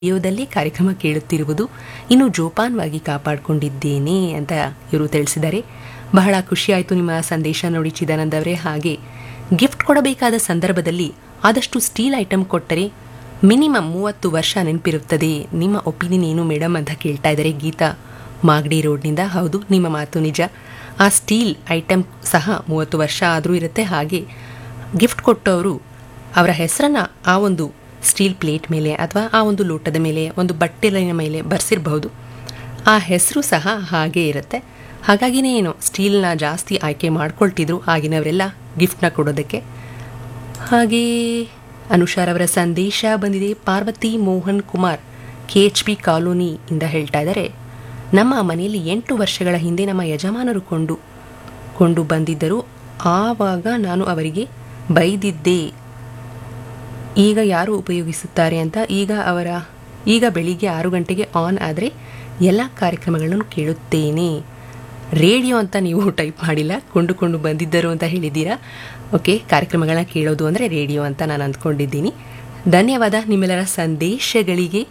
ರೇಡಿಯೋದಲ್ಲಿ ಕಾರ್ಯಕ್ರಮ ಕೇಳುತ್ತಿರುವುದು ಇನ್ನು ಜೋಪಾನವಾಗಿ ಕಾಪಾಡಿಕೊಂಡಿದ್ದೇನೆ ಅಂತ ಇವರು ತಿಳಿಸಿದ್ದಾರೆ ಬಹಳ ಖುಷಿಯಾಯಿತು ನಿಮ್ಮ ಸಂದೇಶ ನೋಡಿ ಚಿದಾನಂದ್ ಅವರೇ ಹಾಗೆ ಗಿಫ್ಟ್ ಕೊಡಬೇಕಾದ ಸಂದರ್ಭದಲ್ಲಿ ಆದಷ್ಟು ಸ್ಟೀಲ್ ಐಟಮ್ ಕೊಟ್ಟರೆ ಮಿನಿಮಮ್ ಮೂವತ್ತು ವರ್ಷ ನೆನಪಿರುತ್ತದೆ ನಿಮ್ಮ ಒಪಿನಿಯನ್ ಏನು ಮೇಡಮ್ ಅಂತ ಕೇಳ್ತಾ ಇದ್ದಾರೆ ಗೀತಾ ಮಾಗಡಿ ರೋಡ್ನಿಂದ ಹೌದು ನಿಮ್ಮ ಮಾತು ನಿಜ ಆ ಸ್ಟೀಲ್ ಐಟಮ್ ಸಹ ಮೂವತ್ತು ವರ್ಷ ಆದರೂ ಇರುತ್ತೆ ಹಾಗೆ ಗಿಫ್ಟ್ ಕೊಟ್ಟವರು ಅವರ ಹೆಸರನ್ನು ಆ ಒಂದು ಸ್ಟೀಲ್ ಪ್ಲೇಟ್ ಮೇಲೆ ಅಥವಾ ಆ ಒಂದು ಲೋಟದ ಮೇಲೆ ಒಂದು ಬಟ್ಟೆಲಿನ ಮೇಲೆ ಬರೆಸಿರಬಹುದು ಆ ಹೆಸರು ಸಹ ಹಾಗೇ ಇರುತ್ತೆ ಹಾಗಾಗಿನೇ ಏನು ಸ್ಟೀಲ್ನ ಜಾಸ್ತಿ ಆಯ್ಕೆ ಮಾಡ್ಕೊಳ್ತಿದ್ರು ಆಗಿನವರೆಲ್ಲ ಗಿಫ್ಟ್ನ ಕೊಡೋದಕ್ಕೆ ಹಾಗೇ ಅನುಷಾರ್ ಅವರ ಸಂದೇಶ ಬಂದಿದೆ Parvathi Mohan Kumar K H P ಕಾಲೋನಿಯಿಂದ ಹೇಳ್ತಾ ಇದ್ದಾರೆ ನಮ್ಮ ಮನೆಯಲ್ಲಿ ಎಂಟು ವರ್ಷಗಳ ಹಿಂದೆ ನಮ್ಮ ಯಜಮಾನರು ಕೊಂಡು ಕೊಂಡು ಬಂದಿದ್ದರು ಆವಾಗ ನಾನು ಅವರಿಗೆ ಬೈದಿದ್ದೆ ಈಗ ಯಾರು ಉಪಯೋಗಿಸುತ್ತಾರೆ ಅಂತ ಈಗ ಅವರ ಈಗ ಬೆಳಿಗ್ಗೆ ಆರು ಗಂಟೆಗೆ ಆನ್ ಆದರೆ ಎಲ್ಲ ಕಾರ್ಯಕ್ರಮಗಳನ್ನು ಕೇಳುತ್ತೇನೆ ರೇಡಿಯೋ ಅಂತ ನೀವು ಟೈಪ್ ಮಾಡಿಲ್ಲ ಕೊಂಡುಕೊಂಡು ಬಂದಿದ್ದರು ಅಂತ ಹೇಳಿದ್ದೀರಾ ಓಕೆ ಕಾರ್ಯಕ್ರಮಗಳನ್ನ ಕೇಳೋದು ಅಂದರೆ ರೇಡಿಯೋ ಅಂತ ನಾನು ಅಂದ್ಕೊಂಡಿದ್ದೀನಿ ಧನ್ಯವಾದ ನಿಮ್ಮೆಲ್ಲರ ಸಂದೇಶಗಳಿಗೆ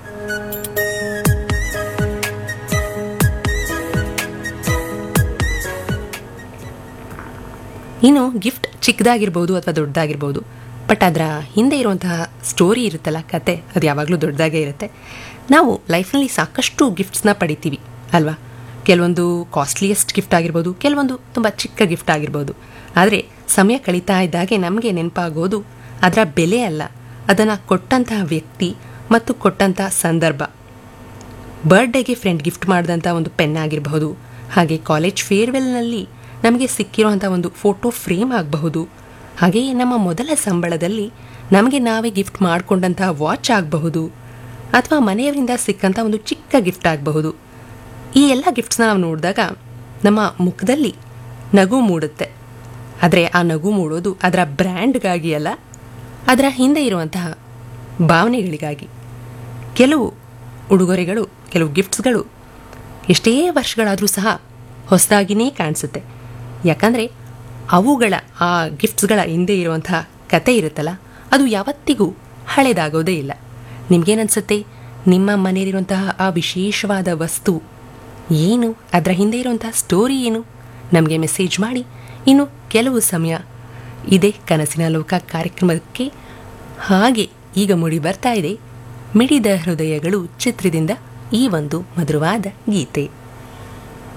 ಇನ್ನು ಗಿಫ್ಟ್ ಚಿಕ್ಕದಾಗಿರ್ಬೋದು ಅಥವಾ ದೊಡ್ಡದಾಗಿರ್ಬೋದು ಬಟ್ ಅದರ ಹಿಂದೆ ಇರುವಂತಹ ಸ್ಟೋರಿ ಇರುತ್ತಲ್ಲ ಕತೆ ಅದು ಯಾವಾಗಲೂ ದೊಡ್ಡದಾಗೇ ಇರುತ್ತೆ ನಾವು ಲೈಫ್ನಲ್ಲಿ ಸಾಕಷ್ಟು ಗಿಫ್ಟ್ಸ್ನ ಪಡಿತೀವಿ ಅಲ್ವಾ ಕೆಲವೊಂದು ಕಾಸ್ಟ್ಲಿಯೆಸ್ಟ್ ಗಿಫ್ಟ್ ಆಗಿರ್ಬೋದು ಕೆಲವೊಂದು ತುಂಬ ಚಿಕ್ಕ ಗಿಫ್ಟ್ ಆಗಿರ್ಬೋದು ಆದರೆ ಸಮಯ ಕಳೀತಾ ಇದ್ದಾಗೆ ನಮಗೆ ನೆನಪಾಗೋದು ಅದರ ಬೆಲೆ ಅಲ್ಲ ಅದನ್ನು ಕೊಟ್ಟಂತಹ ವ್ಯಕ್ತಿ ಮತ್ತು ಕೊಟ್ಟಂತಹ ಸಂದರ್ಭ ಬರ್ಡೇಗೆ ಫ್ರೆಂಡ್ ಗಿಫ್ಟ್ ಮಾಡಿದಂಥ ಒಂದು ಪೆನ್ ಆಗಿರಬಹುದು ಹಾಗೆ ಕಾಲೇಜ್ ಫೇರ್ವೆಲ್ನಲ್ಲಿ ನಮಗೆ ಸಿಕ್ಕಿರುವಂಥ ಒಂದು ಫೋಟೋ ಫ್ರೇಮ್ ಆಗಬಹುದು ಹಾಗೆಯೇ ನಮ್ಮ ಮೊದಲ ಸಂಬಳದಲ್ಲಿ ನಮಗೆ ನಾವೇ ಗಿಫ್ಟ್ ಮಾಡಿಕೊಂಡಂತಹ ವಾಚ್ ಆಗಬಹುದು ಅಥವಾ ಮನೆಯವರಿಂದ ಸಿಕ್ಕಂಥ ಒಂದು ಚಿಕ್ಕ ಗಿಫ್ಟ್ ಆಗಬಹುದು ಈ ಎಲ್ಲ ಗಿಫ್ಟ್ಸ್ನ ನಾವು ನೋಡಿದಾಗ ನಮ್ಮ ಮುಖದಲ್ಲಿ ನಗು ಮೂಡುತ್ತೆ ಆದರೆ ಆ ನಗು ಮೂಡೋದು ಅದರ ಬ್ರ್ಯಾಂಡ್ಗಾಗಿ ಅಲ್ಲ ಅದರ ಹಿಂದೆ ಇರುವಂತಹ ಭಾವನೆಗಳಿಗಾಗಿ ಕೆಲವು ಉಡುಗೊರೆಗಳು ಕೆಲವು ಗಿಫ್ಟ್ಸ್ಗಳು ಎಷ್ಟೇ ವರ್ಷಗಳಾದರೂ ಸಹ ಹೊಸದಾಗಿಯೇ ಕಾಣಿಸುತ್ತೆ ಯಾಕಂದರೆ ಅವುಗಳ ಆ ಗಿಫ್ಟ್ಸ್ಗಳ ಹಿಂದೆ ಇರುವಂತಹ ಕತೆ ಇರುತ್ತಲ್ಲ ಅದು ಯಾವತ್ತಿಗೂ ಹಳೆದಾಗೋದೇ ಇಲ್ಲ ನಿಮಗೇನನ್ಸುತ್ತೆ ನಿಮ್ಮ ಮನೆಯಲ್ಲಿರುವಂತಹ ಆ ವಿಶೇಷವಾದ ವಸ್ತು ಏನು ಅದರ ಹಿಂದೆ ಇರುವಂತಹ ಸ್ಟೋರಿ ಏನು ನಮಗೆ ಮೆಸೇಜ್ ಮಾಡಿ ಇನ್ನು ಕೆಲವು ಸಮಯ ಇದೇ ಕನಸಿನ ಲೋಕ ಕಾರ್ಯಕ್ರಮಕ್ಕೆ ಹಾಗೆ ಈಗ ಮೂಡಿ ಬರ್ತಾ ಇದೆ ಮಿಡಿದ ಹೃದಯಗಳು ಚಿತ್ರದಿಂದ ಈ ಒಂದು ಮಧುರವಾದ ಗೀತೆ